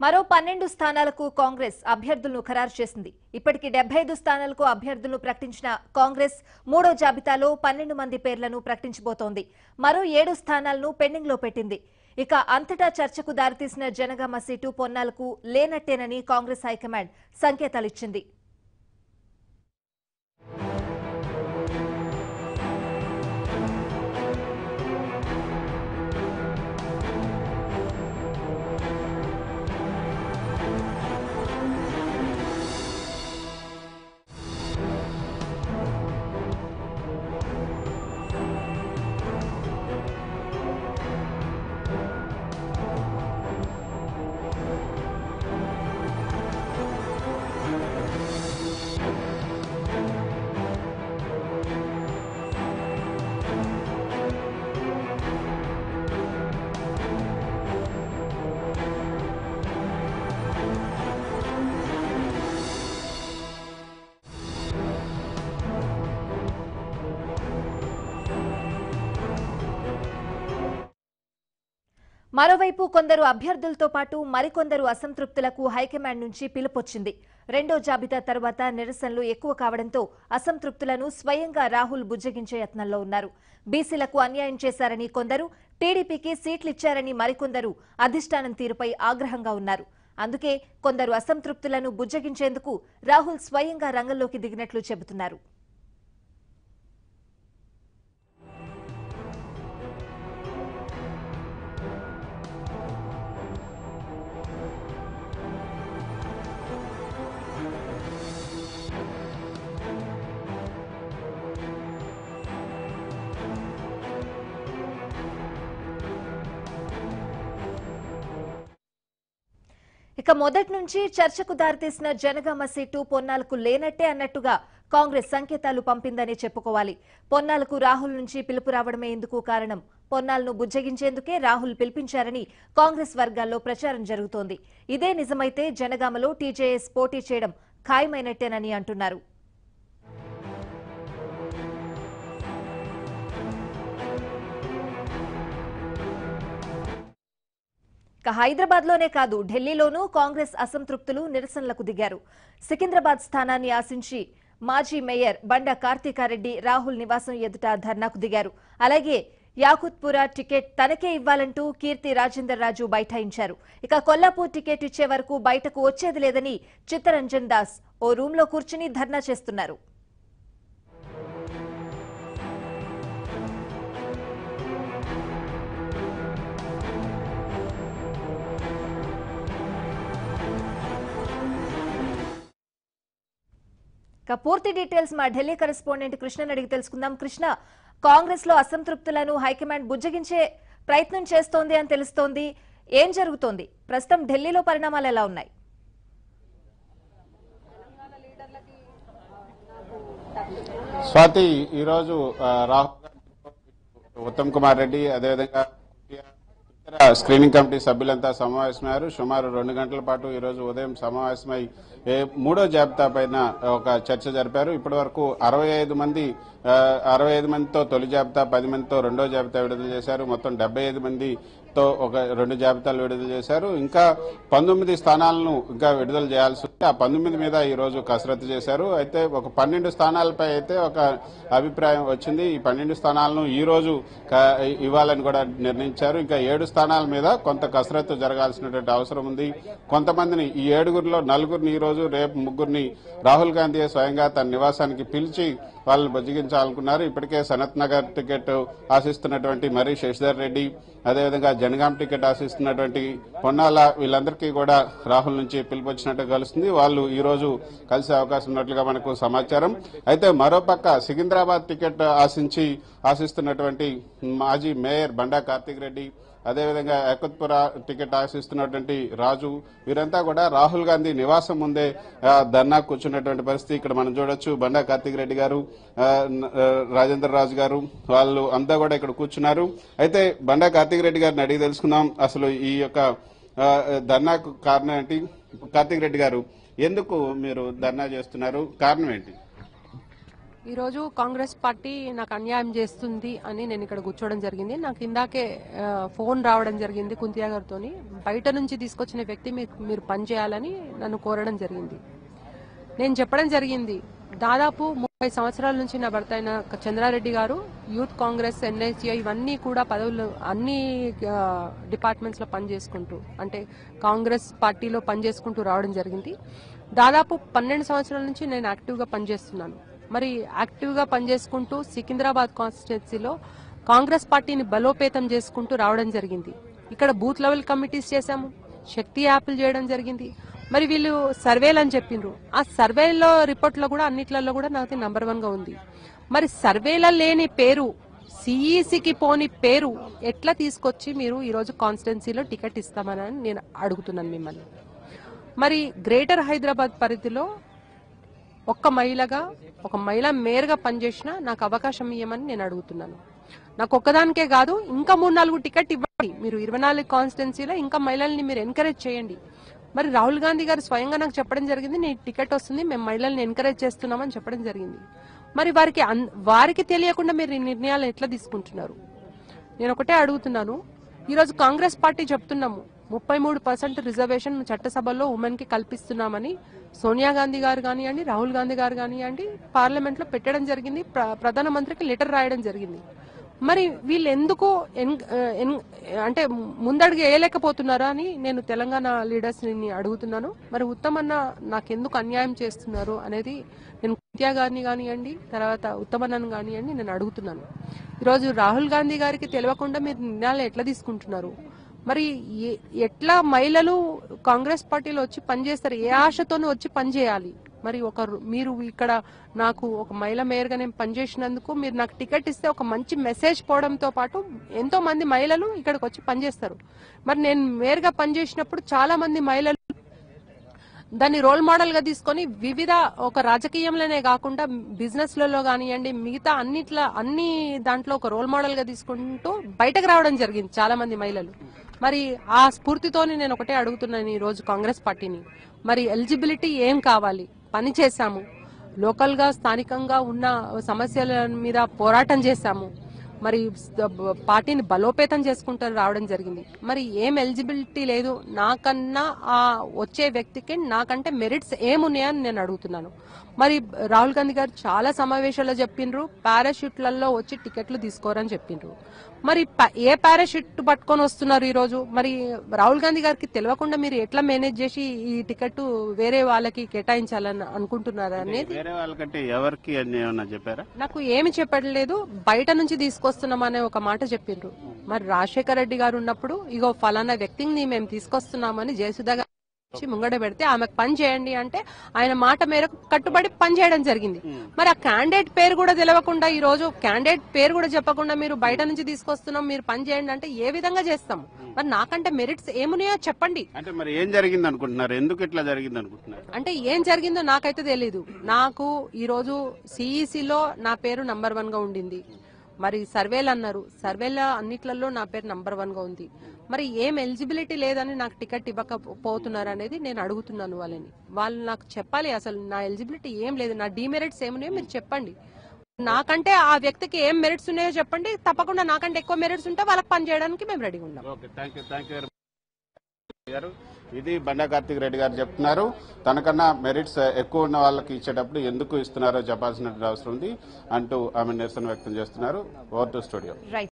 మరో పన్నెండు స్థానాలకు కాంగ్రెస్ అభ్యర్థులను ఖరారు చేసింది ఇప్పటికి డెబ్బై ఐదు స్థానాలకు అభ్యర్థులను ప్రకటించిన కాంగ్రెస్ మూడో జాబితాలో పన్నెండు మంది పేర్లను ప్రకటించబోతోంది మరో ఏడు స్థానాలను పెండింగ్లో పెట్టింది ఇక అంతటా చర్చకు దారితీసిన జనగామ సీటు పొన్నాలకు లేనట్టేనని కాంగ్రెస్ హైకమాండ్ సంకేతాలిచ్చింది మరోవైపు కొందరు అభ్యర్థులతో పాటు మరికొందరు అసంతృప్తులకు హైకమాండ్ నుంచి పిలుపొచ్చింది రెండో జాబితా తర్వాత నిరసనలు ఎక్కువ కావడంతో అసంతృప్తులను స్వయంగా రాహుల్ బుజ్జగించే యత్నంలో ఉన్నారు బీసీలకు అన్యాయం చేశారని కొందరు టీడీపీకి సీట్లిచ్చారని మరికొందరు అధిష్టానం తీరుపై ఆగ్రహంగా ఉన్నారు అందుకే కొందరు అసంతృప్తులను బుజ్జగించేందుకు రాహుల్ స్వయంగా రంగంలోకి దిగినట్లు చెబుతున్నారు ఇక మొదటి నుంచి చర్చకు దారితీసిన జనగామ సీటు పొన్నాలకు లేనట్టే అన్నట్టుగా కాంగ్రెస్ సంకేతాలు పంపిందని చెప్పుకోవాలి పొన్నాలకు రాహుల్ నుంచి పిలుపు రావడమే ఇందుకు కారణం పొన్నాలను బుజ్జగించేందుకే రాహుల్ పిలిపించారని కాంగ్రెస్ వర్గాల్లో ప్రచారం జరుగుతోంది ఇదే నిజమైతే జనగామలో టీజేఎస్ పోటీ చేయడం ఖాయమైనట్టేనని అంటున్నారు ఇక హైదరాబాద్ లోనే కాదు ఢిల్లీలోనూ కాంగ్రెస్ అసంతృప్తులు నిరసనలకు దిగారు సికింద్రాబాద్ స్థానాన్ని ఆశించి మాజీ మేయర్ బండ కార్తీకారెడ్డి రాహుల్ నివాసం ఎదుట ధర్నాకు దిగారు అలాగే యాకుత్పురా టికెట్ తనకే ఇవ్వాలంటూ కీర్తి రాజేందర్ రాజు బైఠాయించారు ఇక కొల్లాపూర్ టికెట్ ఇచ్చే వరకు బయటకు వచ్చేది లేదని చిత్తరంజన్ దాస్ ఓ రూంలో కూర్చుని ధర్నా చేస్తున్నారు ఇక పూర్తి డీటెయిల్స్ మా ఢిల్లీ కరెస్పాండెంట్ కృష్ణని అడిగి తెలుసుకుందాం కృష్ణ కాంగ్రెస్ లో అసంతృప్తులను హైకమాండ్ బుజ్జగించే ప్రయత్నం చేస్తోంది అని తెలుస్తోంది ఏం జరుగుతోంది ప్రస్తుతం ఢిల్లీలో పరిణామాలు ఎలా ఉన్నాయి స్వాతి ఈరోజు ఆ, రాహుల్ గాంధీ ఉత్తమ్ కుమార్ రెడ్డి అదేవిధంగా ఇతర స్క్రీనింగ్ కమిటీ సభ్యులంతా సమావేశమయ్యారు సుమారు రెండు గంటల పాటు ఈ రోజు ఉదయం సమావేశమై ఏ మూడో జాబితా పైన ఒక చర్చ జరిపారు ఇప్పటి వరకు అరవై ఐదు మంది ఆ, అరవై ఐదు మందితో తొలి జాబితా పది మందితో రెండో జాబితా విడుదల చేశారు మొత్తం డెబ్బై ఐదు మందితో ఒక రెండు జాబితాలు విడుదల చేశారు ఇంకా పంతొమ్మిది స్థానాలను ఇంకా విడుదల చేయాల్సి ఉంది ఆ పంతొమ్మిది మీద ఈ రోజు కసరత్తు చేశారు అయితే ఒక పన్నెండు స్థానాలపై అయితే ఒక అభిప్రాయం వచ్చింది ఈ పన్నెండు స్థానాలను ఈ రోజు క- ఇవ్వాలని కూడా నిర్ణయించారు ఇంకా ఏడు స్థానాల మీద కొంత కసరత్తు జరగాల్సినటువంటి అవసరం ఉంది కొంతమందిని ఈ ఏడుగురిలో నలుగురిని ఈ రోజు రేపు ముగ్గురిని రాహుల్ గాంధీ స్వయంగా తన నివాసానికి పిలిచి వాళ్ళని బజ్జిగించాలనుకున్నారు ఇప్పటికే సనత్ నగర్ టికెట్ ఆశిస్తున్నటువంటి మరి శశిధర్ రెడ్డి అదేవిధంగా జనగాం టికెట్ ఆశిస్తున్నటువంటి పొన్నాల వీళ్ళందరికీ కూడా రాహుల్ నుంచి పిలుపొచ్చినట్టు కలుస్తుంది వాళ్ళు ఈ రోజు కలిసే అవకాశం ఉన్నట్లుగా మనకు సమాచారం అయితే మరోపక్క సికింద్రాబాద్ టికెట్ ఆశించి ఆశిస్తున్నటువంటి మాజీ మేయర్ బండా కార్తీక్ రెడ్డి అదేవిధంగా ఏకత్పుర టికెట్ ఆశిస్తున్నటువంటి రాజు వీరంతా కూడా రాహుల్ గాంధీ నివాసం ముందే ఆ, ధర్నా కూర్చున్నటువంటి పరిస్థితి ఇక్కడ మనం చూడొచ్చు బండా కార్తీక్ రెడ్డి గారు ఆ, న- ఆ, రాజేంద్ర రాజు గారు వాళ్ళు అంతా కూడా ఇక్కడ కూర్చున్నారు అయితే బండా కార్తీక్ రెడ్డి గారిని అడిగి తెలుసుకుందాం అసలు ఈ యొక్క ఆ, ధర్నాకు కారణం ఏంటి కార్తీక్ రెడ్డి గారు ఎందుకు మీరు ధర్నా చేస్తున్నారు కారణం ఏంటి ఈరోజు కాంగ్రెస్ పార్టీ నాకు అన్యాయం చేస్తుంది అని నేను ఇక్కడ కూర్చోవడం జరిగింది నాకు ఇందాకే ఆ, ఫోన్ రావడం జరిగింది కుంతియా గారితో బయట నుంచి తీసుకొచ్చిన వ్యక్తి మీకు మీరు పనిచేయాలని నన్ను కోరడం జరిగింది నేను చెప్పడం జరిగింది దాదాపు ముప్పై సంవత్సరాల నుంచి నా భర్త అయిన చంద్రారెడ్డి గారు యూత్ కాంగ్రెస్ ఎన్ఐసిఐ ఇవన్నీ కూడా పదవులు అన్ని డిపార్ట్మెంట్స్ లో పనిచేసుకుంటూ అంటే కాంగ్రెస్ పార్టీలో పనిచేసుకుంటూ రావడం జరిగింది దాదాపు పన్నెండు సంవత్సరాల నుంచి నేను యాక్టివ్ గా పనిచేస్తున్నాను మరి యాక్టివ్ గా పనిచేసుకుంటూ సికింద్రాబాద్ కాన్స్టిట్యున్సీలో కాంగ్రెస్ పార్టీని బలోపేతం చేసుకుంటూ రావడం జరిగింది ఇక్కడ బూత్ లెవెల్ కమిటీస్ చేశాము శక్తి యాప్లు చేయడం జరిగింది మరి వీళ్ళు సర్వేలు అని చెప్పిండ్రు ఆ సర్వేలో రిపోర్ట్లో కూడా అన్నిట్లలో కూడా నాకు నంబర్ వన్ గా ఉంది మరి సర్వేల లేని పేరు సిఈసికి పోని పేరు ఎట్లా తీసుకొచ్చి మీరు ఈరోజు కాన్స్టిట్యున్సీలో టికెట్ ఇస్తామని నేను అడుగుతున్నాను మిమ్మల్ని మరి గ్రేటర్ హైదరాబాద్ పరిధిలో ఒక్క మహిళగా ఒక మహిళ మేయర్గా పనిచేసిన నాకు అవకాశం ఇవ్వమని నేను అడుగుతున్నాను నాకు ఒక్కదానికే కాదు ఇంకా మూడు నాలుగు టికెట్ ఇవ్వండి మీరు ఇరవై నాలుగు కాన్స్టిట్యున్సీలో ఇంకా మహిళల్ని మీరు ఎంకరేజ్ చేయండి మరి రాహుల్ గాంధీ గారు స్వయంగా నాకు చెప్పడం జరిగింది నీ టికెట్ వస్తుంది మేము మహిళల్ని ఎంకరేజ్ చేస్తున్నామని చెప్పడం జరిగింది మరి వారికి అన్- వారికి తెలియకుండా మీరు ఈ నిర్ణయాలు ఎట్లా తీసుకుంటున్నారు నేను ఒకటే అడుగుతున్నాను ఈరోజు కాంగ్రెస్ పార్టీ చెప్తున్నాము ముప్పై మూడు పర్సెంట్ రిజర్వేషన్ చట్టసభలో ఉమెన్ కి కల్పిస్తున్నామని సోనియా గాంధీ గారు కానివ్వండి రాహుల్ గాంధీ గారు కానివ్వండి పార్లమెంట్ లో పెట్టడం జరిగింది ప్ర- ప్రధానమంత్రికి లెటర్ రాయడం జరిగింది మరి వీళ్ళు ఎందుకు ఎన్- ఎన్- అంటే ముందడుగు వేయలేకపోతున్నారా అని నేను తెలంగాణ లీడర్స్ ని అడుగుతున్నాను మరి ఉత్తమన్న నాకెందుకు అన్యాయం చేస్తున్నారు అనేది నేను కుంత్యా గారిని కానివ్వండి తర్వాత ఉత్తమన్నను కానివ్వండి నేను అడుగుతున్నాను ఈరోజు రాహుల్ గాంధీ గారికి తెలియకుండా మీరు నిర్ణయాలు ఎట్లా తీసుకుంటున్నారు మరి ఏ- ఎట్లా మహిళలు కాంగ్రెస్ పార్టీలో వచ్చి పనిచేస్తారు ఏ ఆశతోనూ వచ్చి పనిచేయాలి మరి ఒక రు- మీరు ఇక్కడ నాకు ఒక మహిళ మేయర్గా నేను పనిచేసినందుకు మీరు నాకు టికెట్ ఇస్తే ఒక మంచి మెసేజ్ పోవడంతో పాటు ఎంతో మంది మహిళలు ఇక్కడికి వచ్చి పనిచేస్తారు మరి నేను మేయర్గా పనిచేసినప్పుడు చాలా మంది మహిళలు దాన్ని రోల్ మోడల్ గా తీసుకొని వివిధ ఒక రాజకీయంలోనే కాకుండా బిజినెస్ లలో కానివ్వండి మిగతా అన్నిట్ల అన్ని దాంట్లో ఒక రోల్ మోడల్ గా తీసుకుంటూ బయటకు రావడం జరిగింది చాలా మంది మహిళలు మరి ఆ స్ఫూర్తితోని నేను ఒకటే అడుగుతున్నాను ఈ రోజు కాంగ్రెస్ పార్టీని మరి ఎలిజిబిలిటీ ఏం కావాలి పని చేశాము లోకల్ గా స్థానికంగా ఉన్న సమస్యల మీద పోరాటం చేశాము మరి స్- బ- పార్టీని బలోపేతం చేసుకుంటూ రావడం జరిగింది మరి ఏం ఎలిజిబిలిటీ లేదు నాకన్నా ఆ వచ్చే వ్యక్తికి నాకంటే మెరిట్స్ ఏమున్నాయని నేను అడుగుతున్నాను మరి రాహుల్ గాంధీ గారు చాలా సమావేశాల్లో చెప్పిండ్రు పారాషూట్లలో వచ్చి టికెట్లు తీసుకోరని చెప్పిండ్రు మరి ప- ఏ పారాషూట్ పట్టుకొని వస్తున్నారు ఈ రోజు మరి రాహుల్ గాంధీ గారికి తెలియకుండా మీరు ఎట్లా మేనేజ్ చేసి ఈ టికెట్ వేరే వాళ్ళకి కేటాయించాలని అనుకుంటున్నారు అనేది వేరే వాళ్ళకంటే ఎవరికి అని ఏమన్నా చెప్పారా నాకు ఏమి చెప్పట్లేదు బయట నుంచి తీసుకొస్తున్నామనే ఒక మాట చెప్పిండ్రు మరి రాజశేఖర రెడ్డి గారు ఉన్నప్పుడు ఇగో ఫలానా వ్యక్తిని మేము తీసుకొస్తున్నామని జయసుధ గారు వచ్చి ముంగడ పెడితే ఆమెకు పని చేయండి అంటే ఆయన మాట మేరకు కట్టుబడి పని చేయడం జరిగింది మరి ఆ క్యాండిడేట్ పేరు కూడా తెలియకుండా ఈ రోజు క్యాండిడేట్ పేరు కూడా చెప్పకుండా మీరు బయట నుంచి తీసుకొస్తున్నాం మీరు పని చేయండి అంటే ఏ విధంగా చేస్తాం మరి నాకంటే మెరిట్స్ ఏమున్నాయో చెప్పండి అంటే మరి ఏం జరిగింది అనుకుంటున్నారు ఎందుకు ఇట్లా జరిగింది అనుకుంటున్నారు అంటే ఏం జరిగిందో నాకైతే తెలీదు నాకు ఈ రోజు సిఈసిలో నా పేరు నంబర్ వన్ గా ఉండింది మరి సర్వేలు అన్నారు సర్వేల అన్నిట్లలో నా పేరు నంబర్ వన్ గా ఉంది మరి ఏం ఎలిజిబిలిటీ లేదని నాకు టికెట్ ఇవ్వకపోతున్నారు అనేది నేను అడుగుతున్నాను వాళ్ళని వాళ్ళు నాకు చెప్పాలి అసలు నా ఎలిజిబిలిటీ ఏం లేదు నా డిమెరిట్స్ ఏమున్నాయో మీరు చెప్పండి నాకంటే ఆ వ్యక్తికి ఏం మెరిట్స్ ఉన్నాయో చెప్పండి తప్పకుండా నాకంటే ఎక్కువ మెరిట్స్ ఉంటే వాళ్ళకి పని చేయడానికి మేము రెడీగా ఉన్నాం okay thank you thank you గారు ఇది బండా కార్తీక్ రెడ్డి గారు చెప్తున్నారు తనకన్నా మెరిట్స్ ఎక్కువ ఉన్న వాళ్ళకి ఇచ్చేటప్పుడు ఎందుకు ఇస్తున్నారో చెప్పాల్సిన అవసరం ఉంది అంటూ ఆమె నిరసన వ్యక్తం చేస్తున్నారు ఓవర్ టు స్టూడియో రైట్